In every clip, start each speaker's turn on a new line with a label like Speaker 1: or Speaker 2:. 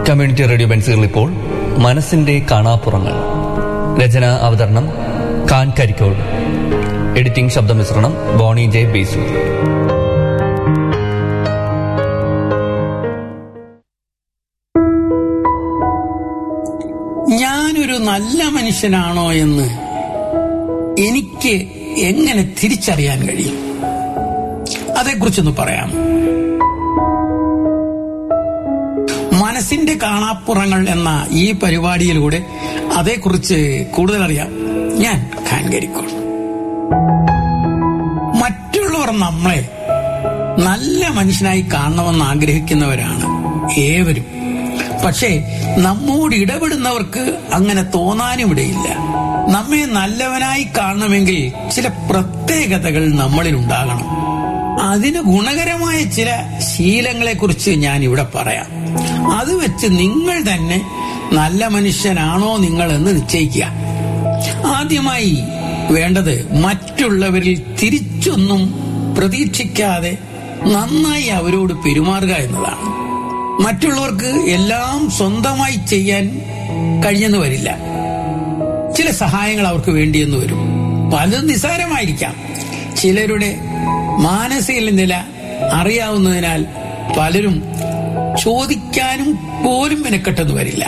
Speaker 1: community radio ബെൻസുകൾ ഇപ്പോൾ മനസ്സിന്റെ കാണാപ്പുറങ്ങൾ രചന അവതരണം കാൻ കരിക്കോൾ എഡിറ്റിംഗ് ശബ്ദമിശ്രണം ബോണി ജെ ബേസു
Speaker 2: ഞാനൊരു നല്ല മനുഷ്യനാണോ എന്ന് എനിക്ക് എങ്ങനെ തിരിച്ചറിയാൻ കഴിയും അതേക്കുറിച്ചൊന്ന് പറയാം മനസ്സിന്റെ കാണാപ്പുറങ്ങൾ എന്ന ഈ പരിപാടിയിലൂടെ അതേക്കുറിച്ച് കൂടുതൽ അറിയാം ഞാൻ ഖാൻകരിക്കോൾ മറ്റുള്ളവർ നമ്മളെ നല്ല മനുഷ്യനായി കാണണമെന്ന് ആഗ്രഹിക്കുന്നവരാണ് ഏവരും പക്ഷേ നമ്മോട് ഇടപെടുന്നവർക്ക് അങ്ങനെ തോന്നാനും ഇടയില്ല നമ്മെ നല്ലവനായി കാണണമെങ്കിൽ ചില പ്രത്യേകതകൾ നമ്മളിൽ ഉണ്ടാകണം അതിന് ഗുണകരമായ ചില ശീലങ്ങളെ കുറിച്ച് ഞാൻ ഇവിടെ പറയാം അത് വെച്ച് നിങ്ങൾ തന്നെ നല്ല മനുഷ്യനാണോ നിങ്ങൾ എന്ന് നിശ്ചയിക്കുക ആദ്യമായി വേണ്ടത് മറ്റുള്ളവരിൽ തിരിച്ചൊന്നും പ്രതീക്ഷിക്കാതെ നന്നായി അവരോട് പെരുമാറുക എന്നതാണ് മറ്റുള്ളവർക്ക് എല്ലാം സ്വന്തമായി ചെയ്യാൻ കഴിഞ്ഞെന്ന് വരില്ല ചില സഹായങ്ങൾ അവർക്ക് വേണ്ടിയെന്ന് വരും പലതും നിസ്സാരമായിരിക്കാം ചിലരുടെ മാനസിക നില അറിയാവുന്നതിനാൽ പലരും ചോദിക്കാനും പോലും മെനക്കെട്ടെന്ന് വരില്ല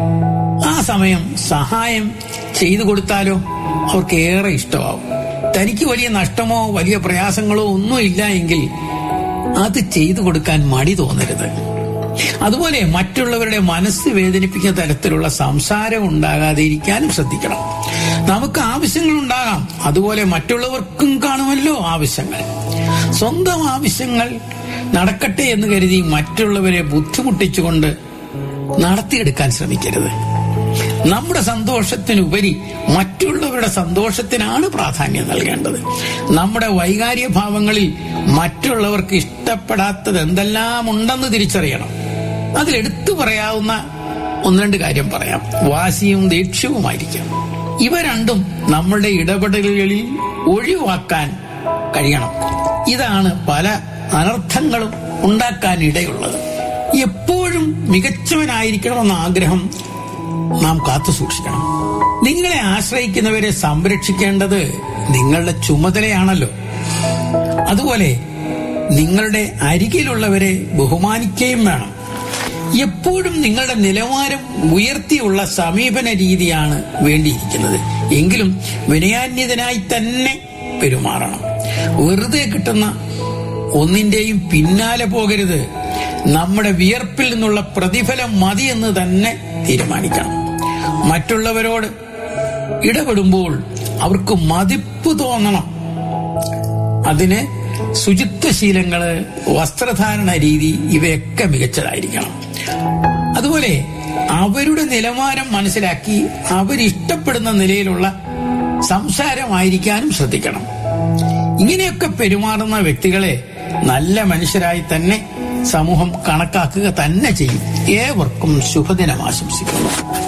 Speaker 2: ആ സമയം സഹായം ചെയ്തു കൊടുത്താലോ അവർക്ക് ഏറെ ഇഷ്ടമാവും തനിക്ക് വലിയ നഷ്ടമോ വലിയ പ്രയാസങ്ങളോ ഒന്നുമില്ല എങ്കിൽ അത് ചെയ്തു കൊടുക്കാൻ മടി തോന്നരുത് അതുപോലെ മറ്റുള്ളവരുടെ മനസ്സ് വേദനിപ്പിക്കുന്ന തരത്തിലുള്ള സംസാരം ഉണ്ടാകാതെ ഇരിക്കാനും ശ്രദ്ധിക്കണം നമുക്ക് ആവശ്യങ്ങൾ ഉണ്ടാകാം അതുപോലെ മറ്റുള്ളവർക്കും കാണുമല്ലോ ആവശ്യങ്ങൾ സ്വന്തം ആവശ്യങ്ങൾ നടക്കട്ടെ എന്ന് കരുതി മറ്റുള്ളവരെ ബുദ്ധിമുട്ടിച്ചുകൊണ്ട് നടത്തിയെടുക്കാൻ ശ്രമിക്കരുത് നമ്മുടെ സന്തോഷത്തിനുപരി മറ്റുള്ളവരുടെ സന്തോഷത്തിനാണ് പ്രാധാന്യം നൽകേണ്ടത് നമ്മുടെ വൈകാരിക ഭാവങ്ങളിൽ മറ്റുള്ളവർക്ക് ഇഷ്ടപ്പെടാത്തത് എന്തെല്ലാം ഉണ്ടെന്ന് തിരിച്ചറിയണം അതിലെടുത്തു പറയാവുന്ന ഒന്ന് രണ്ട് കാര്യം പറയാം വാശിയും ദേഷ്യവുമായിരിക്കാം ഇവ രണ്ടും നമ്മളുടെ ഇടപെടലുകളിൽ ഒഴിവാക്കാൻ കഴിയണം ഇതാണ് പല അനർത്ഥങ്ങളും ഉണ്ടാക്കാൻ ഇടയുള്ളത് എപ്പോഴും മികച്ചവനായിരിക്കണമെന്ന ആഗ്രഹം നാം കാത്തു സൂക്ഷിക്കണം നിങ്ങളെ ആശ്രയിക്കുന്നവരെ സംരക്ഷിക്കേണ്ടത് നിങ്ങളുടെ ചുമതലയാണല്ലോ അതുപോലെ നിങ്ങളുടെ അരികിലുള്ളവരെ ബഹുമാനിക്കുകയും വേണം എപ്പോഴും നിങ്ങളുടെ നിലവാരം ഉയർത്തിയുള്ള സമീപന രീതിയാണ് വേണ്ടിയിരിക്കുന്നത് എങ്കിലും വിനയാന്യതനായി തന്നെ പെരുമാറണം വെറുതെ കിട്ടുന്ന ഒന്നിന്റെയും പിന്നാലെ പോകരുത് നമ്മുടെ വിയർപ്പിൽ നിന്നുള്ള പ്രതിഫലം മതി എന്ന് തന്നെ തീരുമാനിക്കണം മറ്റുള്ളവരോട് ഇടപെടുമ്പോൾ അവർക്ക് മതിപ്പ് തോന്നണം അതിന് ശുചിത്വശീലങ്ങള് വസ്ത്രധാരണ രീതി ഇവയൊക്കെ മികച്ചതായിരിക്കണം അതുപോലെ അവരുടെ നിലവാരം മനസ്സിലാക്കി അവരിഷ്ടപ്പെടുന്ന നിലയിലുള്ള സംസാരമായിരിക്കാനും ശ്രദ്ധിക്കണം ഇങ്ങനെയൊക്കെ പെരുമാറുന്ന വ്യക്തികളെ നല്ല മനുഷ്യരായി തന്നെ സമൂഹം കണക്കാക്കുക തന്നെ ചെയ്യും ഏവർക്കും ശുഭദിനം ആശംസിക്കുന്നു